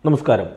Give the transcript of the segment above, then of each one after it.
നമസ്കാരം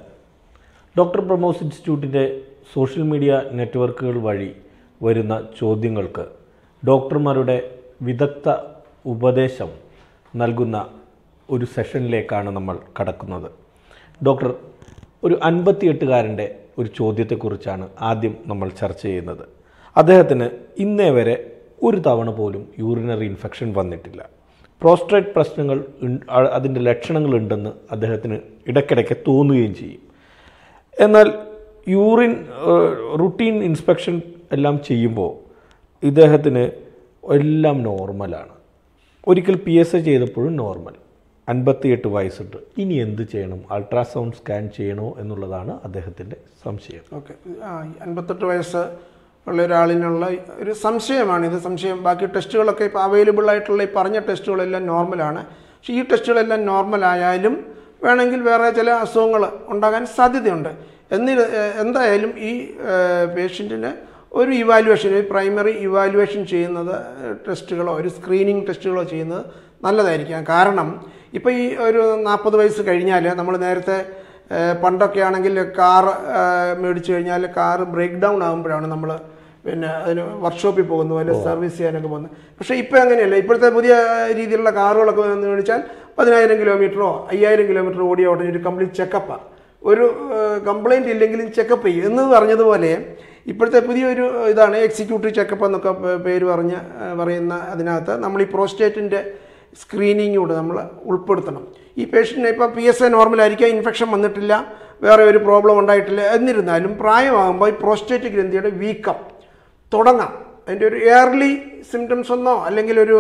ഡോക്ടർ പ്രമോസ് ഇൻസ്റ്റിറ്റ്യൂട്ടിൻ്റെ സോഷ്യൽ മീഡിയ നെറ്റ്വർക്കുകൾ വഴി വരുന്ന ചോദ്യങ്ങൾക്ക് ഡോക്ടർമാരുടെ വിദഗ്ധ ഉപദേശം നൽകുന്ന ഒരു സെഷനിലേക്കാണ് നമ്മൾ കടക്കുന്നത് ഡോക്ടർ ഒരു അൻപത്തിയെട്ടുകാരൻ്റെ ഒരു ചോദ്യത്തെക്കുറിച്ചാണ് ആദ്യം നമ്മൾ ചർച്ച ചെയ്യുന്നത് അദ്ദേഹത്തിന് ഇന്നേ വരെ ഒരു തവണ പോലും യൂറിനറി ഇൻഫെക്ഷൻ വന്നിട്ടില്ല പ്രോസ്ട്രേറ്റ് പ്രശ്നങ്ങൾ ഉൺ- അ- അതിൻ്റെ ലക്ഷണങ്ങളുണ്ടെന്ന് അദ്ദേഹത്തിന് ഇടയ്ക്കിടയ്ക്ക് തോന്നുകയും ചെയ്യും എന്നാൽ യൂറിൻ റുട്ടീൻ ഇൻസ്പെക്ഷൻ എല്ലാം ചെയ്യുമ്പോൾ ഇദ്ദേഹത്തിന് എല്ലാം നോർമലാണ് ഒരിക്കൽ പി എസ് എ ചെയ്തപ്പോഴും നോർമൽ അൻപത്തിയെട്ട് വയസ്സുണ്ട് ഇനി എന്ത് ചെയ്യണം അൾട്രാസൗണ്ട് സ്കാൻ ചെയ്യണോ എന്നുള്ളതാണ് അദ്ദേഹത്തിൻ്റെ സംശയം ഓക്കെ ആ അൻപത്തെട്ട് വയസ്സ് ഉള്ള ഒരാളിനുള്ള ഒരു സംശയമാണ് ഇത് സംശയം ബാക്കി ടെസ്റ്റുകളൊക്കെ ഇപ്പോൾ അവൈലബിൾ ആയിട്ടുള്ള ഈ പറഞ്ഞ ടെസ്റ്റുകളെല്ലാം നോർമലാണ് പക്ഷേ ഈ ടെസ്റ്റുകളെല്ലാം നോർമൽ ആയാലും വേണമെങ്കിൽ വേറെ ചില അസുഖങ്ങൾ ഉണ്ടാകാൻ സാധ്യതയുണ്ട് എന്നി എന്തായാലും ഈ പേഷ്യൻറ്റിന് ഒരു ഇവാലുവേഷൻ ഒരു പ്രൈമറി ഇവാലുവേഷൻ ചെയ്യുന്നത് ടെസ്റ്റുകളോ ഒരു സ്ക്രീനിങ് ടെസ്റ്റുകളോ ചെയ്യുന്നത് നല്ലതായിരിക്കാം കാരണം ഇപ്പോൾ ഈ ഒരു നാൽപ്പത് വയസ്സ് കഴിഞ്ഞാൽ നമ്മൾ നേരത്തെ ഏഹ് പണ്ടൊക്കെ ആണെങ്കിൽ കാർ മേടിച്ചു കഴിഞ്ഞാൽ കാർ ബ്രേക്ക് ഡൗൺ ആകുമ്പോഴാണ് നമ്മൾ പിന്നെ അതിന് വർക്ക്ഷോപ്പിൽ പോകുന്നു അല്ലെങ്കിൽ സർവീസ് ചെയ്യാനൊക്കെ പോകുന്നത് പക്ഷേ ഇപ്പോൾ അങ്ങനെയല്ല ഇപ്പോഴത്തെ പുതിയ രീതിയിലുള്ള കാറുകളൊക്കെ വന്ന് മേടിച്ചാൽ പതിനായിരം കിലോമീറ്ററോ അയ്യായിരം കിലോമീറ്റർ ഓടിയ ഉടനെ ഒരു കംപ്ലീറ്റ് ചെക്കപ്പാണ് ഒരു കംപ്ലൈൻറ്റ് ഇല്ലെങ്കിലും ചെക്കപ്പ് ചെയ്യും എന്ന് പറഞ്ഞതുപോലെ ഇപ്പോഴത്തെ പുതിയൊരു ഇതാണ് എക്സിക്യൂട്ടീവ് ചെക്കപ്പ് എന്നൊക്കെ പേ- പേര് പറഞ്ഞ് ഏഹ് പറയുന്ന അതിനകത്ത് നമ്മൾ ഈ പ്രോസ്റ്റേറ്റിൻ്റെ സ്ക്രീനിങ് കൂടെ നമ്മൾ ഉൾപ്പെടുത്തണം ഈ പേഷ്യൻറ്റിന് ഇപ്പോൾ പി എസ് എ നോർമലായിരിക്കാം ഇൻഫെക്ഷൻ വന്നിട്ടില്ല വേറെ ഒരു പ്രോബ്ലം ഉണ്ടായിട്ടില്ല എന്നിരുന്നാലും പ്രായമാകുമ്പോൾ ഈ പ്രോസ്റ്റേറ്റ് ഗ്രന്ഥിയുടെ വീക്കം തുടങ്ങാം അതിൻ്റെ ഒരു എയർലി സിംറ്റംസ് ഒന്നോ അല്ലെങ്കിൽ ഒരു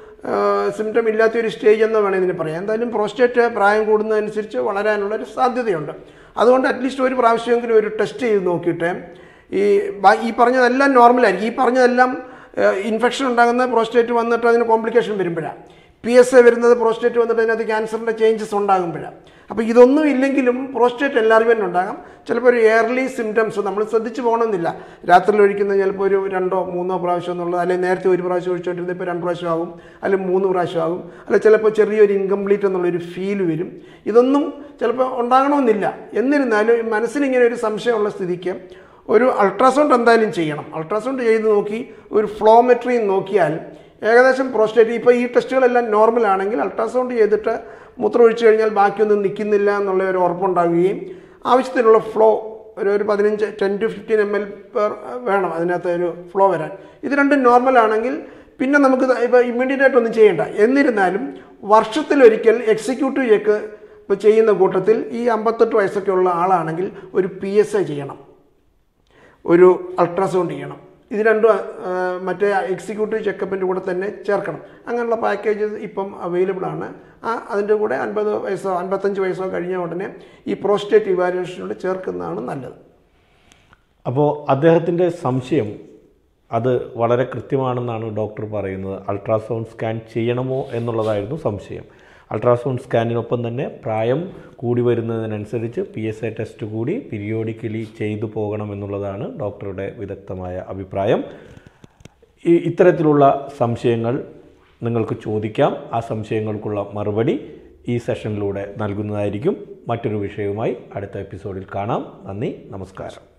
സിംറ്റം ഇല്ലാത്തൊരു സ്റ്റേജ് എന്നോ വേണം ഇതിന് പറയാം എന്തായാലും പ്രോസ്റ്റേറ്റ് പ്രായം കൂടുന്നതനുസരിച്ച് വളരാനുള്ള ഒരു സാധ്യതയുണ്ട് അതുകൊണ്ട് അറ്റ്ലീസ്റ്റ് ഒരു പ്രാവശ്യമെങ്കിലും ഒരു ടെസ്റ്റ് ചെയ്ത് നോക്കിയിട്ട് ഈ ബാ- ഈ പറഞ്ഞതെല്ലാം നോർമലായിരിക്കും ഈ പറഞ്ഞതെല്ലാം ഇൻഫെക്ഷൻ ഉണ്ടാകുന്ന പ്രോസ്റ്റേറ്റ് വന്നിട്ട് അതിന് കോംപ്ലിക്കേഷൻ വരുമ്പോഴാണ് പി എസ് എ വരുന്നത് പ്രോസ്റ്റേറ്റ് വന്നിട്ട് അതിനകത്ത് ക്യാൻസറിൻ്റെ ചേഞ്ചസ് ഉണ്ടാകുമ്പോഴാണ് അപ്പോൾ ഇതൊന്നും ഇല്ലെങ്കിലും പ്രോസ്റ്റേറ്റ് എല്ലാവരും ഉണ്ടാകാം ചിലപ്പോൾ ഒരു എയർലി സിംറ്റംസ് നമ്മൾ ശ്രദ്ധിച്ച് പോകണമെന്നില്ല രാത്രിയിൽ ഒഴിക്കുന്നത് ചിലപ്പോൾ ഒരു രണ്ടോ മൂന്നോ പ്രാവശ്യം എന്നുള്ളത് അല്ലെങ്കിൽ നേരത്തെ ഒരു പ്രാവശ്യം ഒഴിച്ചുകൊണ്ടിരുന്നത് ഇപ്പോൾ രണ്ട് പ്രാവശ്യം ആകും അല്ലെങ്കിൽ മൂന്ന് പ്രാവശ്യം ആകും അല്ലെങ്കിൽ ചിലപ്പോൾ ചെറിയൊരു ഇൻകംപ്ലീറ്റ് എന്നുള്ളൊരു ഫീൽ വരും ഇതൊന്നും ചിലപ്പോൾ ഉണ്ടാകണമെന്നില്ല എന്നിരുന്നാലും ഈ മനസ്സിനിങ്ങനെ ഒരു സംശയമുള്ള സ്ഥിതിക്ക് ഒരു അൾട്രാസൗണ്ട് എന്തായാലും ചെയ്യണം അൾട്രാസൗണ്ട് ചെയ്ത് നോക്കി ഒരു ഫ്ലോമെട്രി നോക്കിയാൽ ഏകദേശം പ്രോസ്റ്റേറ്റ് ഇപ്പോൾ ഈ ടെസ്റ്റുകളെല്ലാം നോർമൽ ആണെങ്കിൽ അൾട്രാസൗണ്ട് ചെയ്തിട്ട് മൂത്രം ഒഴിച്ചു കഴിഞ്ഞാൽ ബാക്കിയൊന്നും നിൽക്കുന്നില്ല എന്നുള്ള ഒരു ഉറപ്പുണ്ടാകുകയും ആവശ്യത്തിനുള്ള ഫ്ലോ ഒരു ഒരു പതിനഞ്ച് ten to fifteen M L per വേണം അതിനകത്ത് ഒരു ഫ്ലോ വരാൻ ഇത് രണ്ടും നോർമൽ ആണെങ്കിൽ പിന്നെ നമുക്ക് ഇപ്പോൾ ഇമ്മീഡിയറ്റ് ആയിട്ട് ഒന്നും ചെയ്യേണ്ട എന്നിരുന്നാലും വർഷത്തിലൊരിക്കൽ എക്സിക്യൂട്ടീവ് ചെക്ക് ഇപ്പോൾ ചെയ്യുന്ന കൂട്ടത്തിൽ ഈ അമ്പത്തെട്ട് വയസ്സൊക്കെ ഉള്ള ആളാണെങ്കിൽ ഒരു പി എസ് ഐ ചെയ്യണം ഒരു അൾട്രാസൗണ്ട് ചെയ്യണം ഇത് രണ്ടും ആ, മറ്റേ എക്സിക്യൂട്ടീവ് ചെക്കപ്പിൻ്റെ കൂടെ തന്നെ ചേർക്കണം അങ്ങനെയുള്ള പാക്കേജസ് ഇപ്പം അവൈലബിൾ ആണ് ആ അതിൻ്റെ കൂടെ അൻപത് വയസ്സോ അൻപത്തഞ്ച് വയസ്സോ കഴിഞ്ഞ ഉടനെ ഈ പ്രോസ്റ്റേറ്റ് ഇവാലുവേഷനോട് ചേർക്കുന്നതാണ് നല്ലത് അപ്പോൾ അദ്ദേഹത്തിൻ്റെ സംശയം അത് വളരെ കൃത്യമാണെന്നാണ് ഡോക്ടർ പറയുന്നത് അൾട്രാസൗണ്ട് സ്കാൻ ചെയ്യണമോ എന്നുള്ളതായിരുന്നു സംശയം അൾട്രാസൗണ്ട് സ്കാനിനൊപ്പം തന്നെ പ്രായം കൂടി വരുന്നതിനനുസരിച്ച് പി എസ് എ ടെസ്റ്റ് കൂടി പീരിയോഡിക്കലി ചെയ്തു പോകണമെന്നുള്ളതാണ് ഡോക്ടറുടെ വിദഗ്ധമായ അഭിപ്രായം ഈ ഇത്തരത്തിലുള്ള സംശയങ്ങൾ നിങ്ങൾക്ക് ചോദിക്കാം ആ സംശയങ്ങൾക്കുള്ള മറുപടി ഈ സെഷനിലൂടെ നൽകുന്നതായിരിക്കും മറ്റൊരു വിഷയവുമായി അടുത്ത എപ്പിസോഡിൽ കാണാം നന്ദി നമസ്കാരം